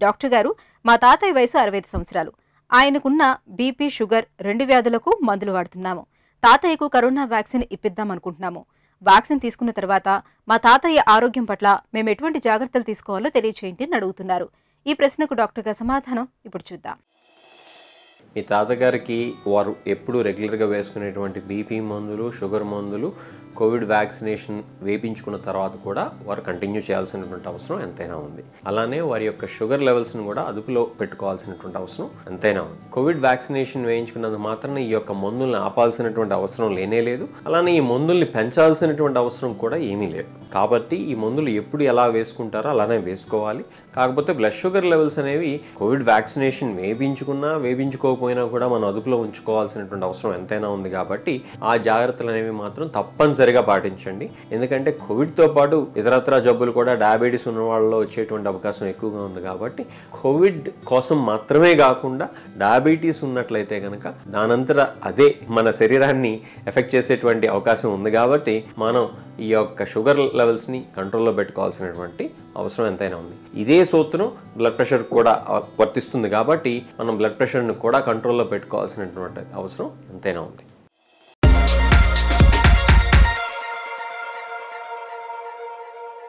doctor గారు మా తాతయ్య వయసు అరవై ఐదు సంవత్సరాలు ఆయనకున్న బీపీ షుగర్ రెండు వ్యాధులకు మందులు వాడుతున్నాము తాతయ్యకు కరోనా వ్యాక్సిన్ ఇప్పిద్దాం అనుకుంటున్నాము వ్యాక్సిన్ తీసుకున్న తర్వాత మా తాతయ్య ఆరోగ్యం పట్ల మేము ఎటువంటి జాగ్రత్తలు తీసుకోవాలో తెలియచేయండి అని అడుగుతున్నారు ఈ ప్రశ్నకు డాక్టర్ గారి సమాధానం ఇప్పుడు చూద్దాం మీ తాతగారికి వారు ఎప్పుడు రెగ్యులర్గా వేసుకునేటువంటి బీపీ మందులు షుగర్ మందులు కోవిడ్ వ్యాక్సినేషన్ వేపించుకున్న తర్వాత కూడా వారు కంటిన్యూ చేయాల్సినటువంటి అవసరం ఎంతైనా ఉంది అలానే వారి యొక్క షుగర్ లెవెల్స్ని కూడా అదుపులో పెట్టుకోవాల్సినటువంటి అవసరం ఎంతైనా ఉంది కోవిడ్ వ్యాక్సినేషన్ వేయించుకున్నంత మాత్రాన ఈ యొక్క మందుల్ని ఆపాల్సినటువంటి అవసరం లేనే లేదు అలానే ఈ మందుల్ని పెంచాల్సినటువంటి అవసరం కూడా ఏమీ లేదు కాబట్టి ఈ మందులు ఎప్పుడు ఎలా వేసుకుంటారో అలానే వేసుకోవాలి కాకపోతే బ్లడ్ షుగర్ లెవెల్స్ అనేవి కోవిడ్ వ్యాక్సినేషన్ వేపించుకున్నా వేపించుకోకపోయినా కూడా మనం అదుపులో ఉంచుకోవాల్సినటువంటి అవసరం ఎంతైనా ఉంది కాబట్టి ఆ జాగ్రత్తలు అనేవి మాత్రం తప్పనిసరిగా పాటించండి ఎందుకంటే కోవిడ్తో పాటు ఇతరత్ర జబ్బులు కూడా డయాబెటీస్ ఉన్న వాళ్ళలో వచ్చేటువంటి అవకాశం ఎక్కువగా ఉంది కాబట్టి కోవిడ్ కోసం మాత్రమే కాకుండా డయాబెటీస్ ఉన్నట్లయితే కనుక దానంతట అదే మన శరీరాన్ని ఎఫెక్ట్ చేసేటువంటి అవకాశం ఉంది కాబట్టి మనం ఈ యొక్క షుగర్ లెవెల్స్ని కంట్రోల్లో పెట్టుకోవాల్సినటువంటి అవసరం ఎంతైనా ఉంది ఇదే సూత్రం బ్లడ్ ప్రెషర్ కూడా వర్తిస్తుంది కాబట్టి మనం బ్లడ్ ప్రెషర్ని కూడా కంట్రోల్లో పెట్టుకోవాల్సినటువంటి అవసరం ఎంతైనా ఉంది